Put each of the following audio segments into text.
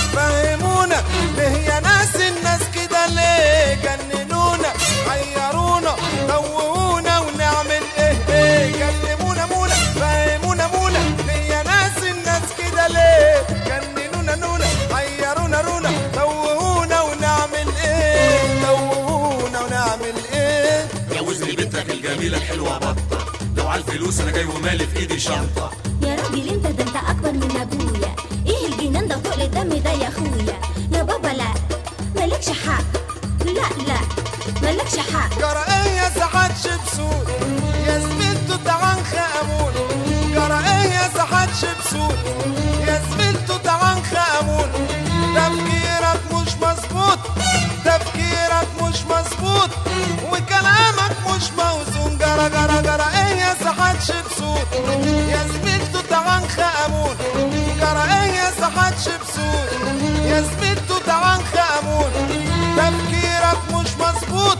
فهمونا ليه يا ناس الناس كده ليه جننونا حيرونا توهونا ونعمل ايه ايه كلمونا مونا فهمونا مونا ليه يا ناس الناس كده ليه جننونا نونا حيرونا رونا توهونا ونعمل ايه توهونا ونعمل ايه جوزني بنتك الجميلة الحلوة بطة لو على الفلوس أنا جاي ومالي في إيدي شنطة يا راجل انت ده انت اكبر من ابويا ايه الجنان ده وتقل الدم ده يا اخويا يا بابا لا مالكش حق لا لا مالكش حق جرى ايه يا سحات شبسون يا زميلته تعان خامون جرى ايه يا سحات شبسون يا زميلته تعان خامون تفكيرك مش مظبوط تفكيرك مش مظبوط وكلامك مش موزون جرى جرى جرى ايه يا سحات شبسون يا زميلته تعان خامون جرى ايه يا سحات شبسون يا زميلته تعان خامون تفكيرك مش مظبوط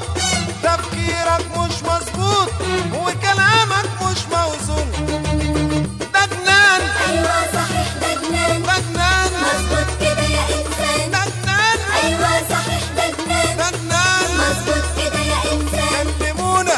تفكيرك مش مظبوط وكلامك مش موزون ده جنان ايوه صحيح ده جنان ده جنان مظبوط كده يا انسان ده جنان ايوه صحيح ده جنان ده جنان مظبوط كده يا انسان كلمونا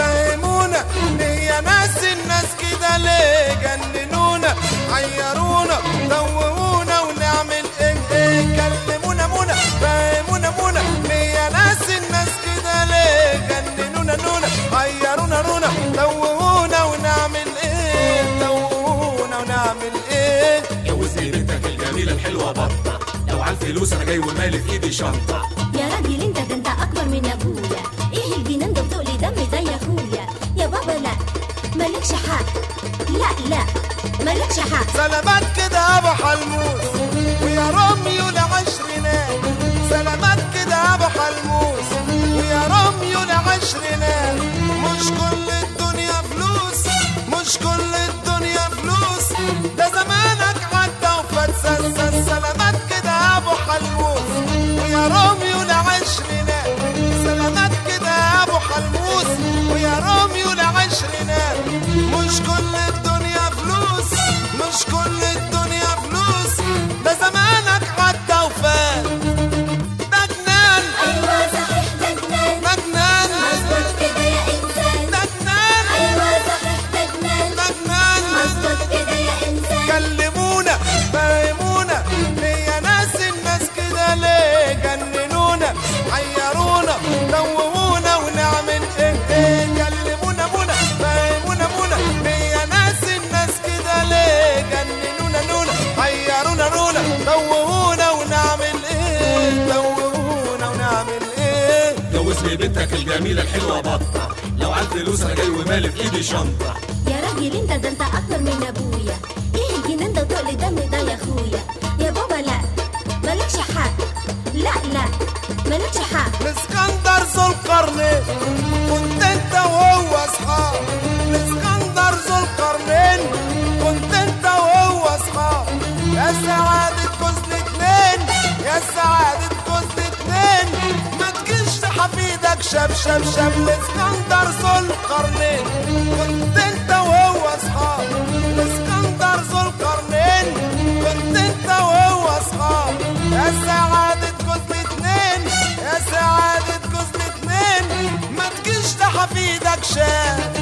فهمونا ليه يا ناس الناس كده ليه جننونا حيرونا توهونا ونعمل ايه ايه كلمونا مونا فهمونا مونا ليه يا ناس الناس كده ليه جننونا نونا حيرونا رونا توهونا ونعمل ايه توهونا ونعمل ايه جوزني بنتك الجميلة الحلوة بطة لو على الفلوس أنا جاي ومالي في إيدي شنطة يا راجل انت ده انت اكبر من ابويا ايه الجنان ده وتقل دم ده يا اخويا يا بابا لا مالكش حق لا لا مالكش حق سلامات كده ابو حلموس ويا روميو لعشرينات سلامات كده ابو حلموس ويا روميو لعشرينات مش كل الدنيا فلوس مش كل الدنيا فلوس ده زمانك عدى وفات سلسل سلامات كده ابو حلموس ويا روميو لعشرينات سلامات كده ابو حلموس ويا روميو لعشرينات مش كل الدنيا فلوس مش كل الدنيا فلوس ده زمانك عدى وفات ده جنان ايوه صحيح ده جنان ده جنان مظبوط كده يا انسان ده جنان ايوه صحيح ده جنان ده جنان مظبوط كده يا انسان كلمونا فهمونا ليه يا ناس الناس كده ليه جننونا حيرونا توهونا ونعمل ايه ايه كلمونا مونا فهمونا مونا ليه يا ناس الناس كده ليه جننونا نونا حيرونا رونا توهونا ونعمل ايه توهونا ونعمل ايه جوزني بنتك الجميلة الحلوة بطة لو على الفلوس أنا جاي ومالي في إيدي شنطة يا راجل انت ده انت اكبر من ابويا ايه الجنان ده وتقل دم ده يا اخويا يا بابا لا مالكش حق لا لا مالكش حق الاسكندر ذو القرنين كنت انت وهو اصحاب الاسكندر ذو القرنين كنت انت وهو اصحاب يا سعادة جوز الاتنين يا سعادة جوز الاتنين ما تجيش حفيدك شاب شاب شاب الاسكندر ذو القرنين كنت انت وهو اصحاب الاسكندر ذو القرنين كنت انت وهو اصحاب يا سعادة جوز الاتنين يا سعادة جوز الاتنين ما تجيش حفيدك شاب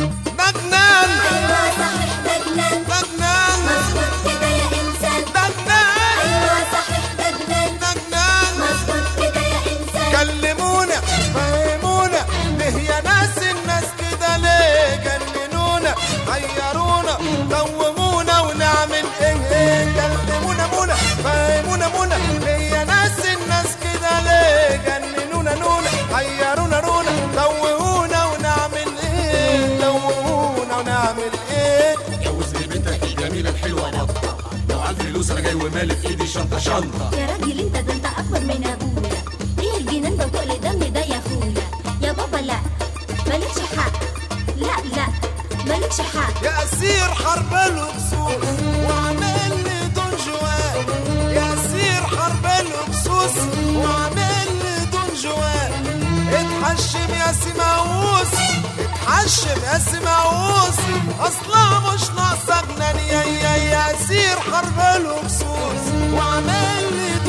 مجنان ايوه صحيح ده جنان مجنان مظبوط كده يا انسان مجنان ايوه صحيح ده جنان مجنان مظبوط كده يا انسان كلمونا فهمونا ليه يا ناس الناس كده ليه جننونا حيرونا دومونا ونعمل ايه ايه كلمونا مونا فهمونا مونا ليه يا ناس الناس كده ليه جننونا نونا حيرونا رونا دومونا ونعمل ايه دومونا ونعمل ايه جوزني بنتك الجميلة الحلوة بطة لو على الفلوس أنا جاي ومالي في إيدي شنطة شنطة يا راجل انت ده انت اكبر من ابويا ايه الجنان ده وتقل دم ده يا اخويا يا بابا لا مالكش حق لا لا مالكش حق يا اسير حرب الهكسوس وعامل لي دون جوان يا اسير حرب الهكسوس وعامل لي دون جوان اتحشم يا سماووس اتحشم يا سماووس اصلا مش ناقصه جنان يا يا يا اسير حرب الهكسوس وعامل لي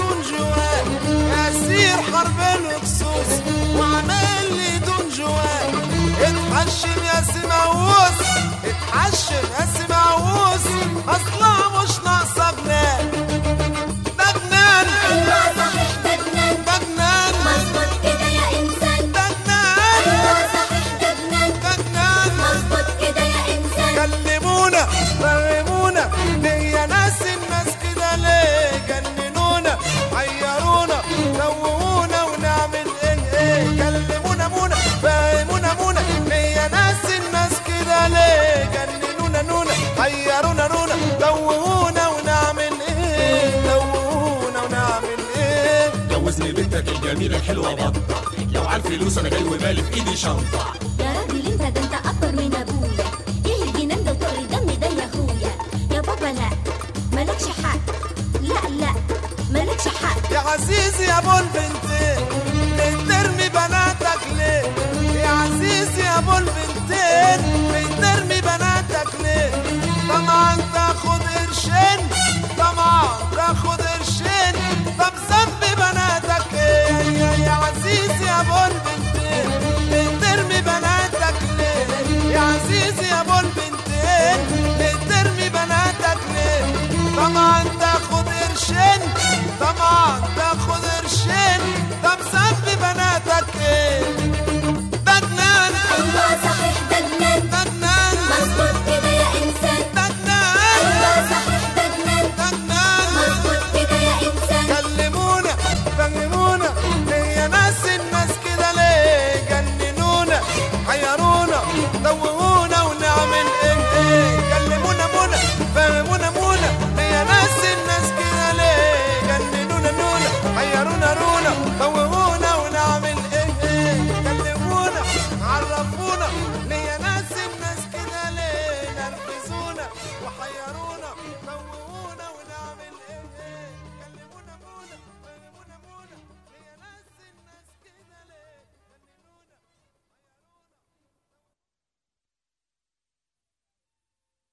محور بالكسوس وعامل لي دون جوان اتحشم يا سماووس اتحشم يا سماووس اصلا مش ناقصه جنان ده جنان ايوه صحيح ده جنان ده جنان مظبوط كده يا انسان ده جنان ايوه صحيح ده جنان ده جنان مظبوط كده يا انسان كلمونا فهمونا ليا ناس الناس كده ليه جننونا حيرونا دوونا ونعمل ايه ايه كلمونا مونا فهمونا مونا ليا ناس الناس كده ليه جننونا نونا حيرونا رونا دوونا ونعمل ايه دوونا ونعمل ايه جوزني بنتك الجميلة الحلوة بطة لو على الفلوس انا جاي ومالي في ايدي شنطة يا راجل انت ده انت اكبر من ابويا ايه الجنان ده وتقل الدم ده يا اخويا يا بابا لا مالكش حق لا لا مالكش حق يا عزيزي يا ابو البنتين بترمي بناتك ليه يا عزيزي يا ابو البنتين بترمي بناتك ليه طبعا تاخد قرشين طبعا تاخد قرشين طب ذنب بناتك ايه يا, يا عزيزي يا ابو البنتين بترمي بناتك ليه يا عزيزي يا ابو البنتين بترمي بناتك ليه طبعا تاخد قرشين طبعا تاخد قرشين طب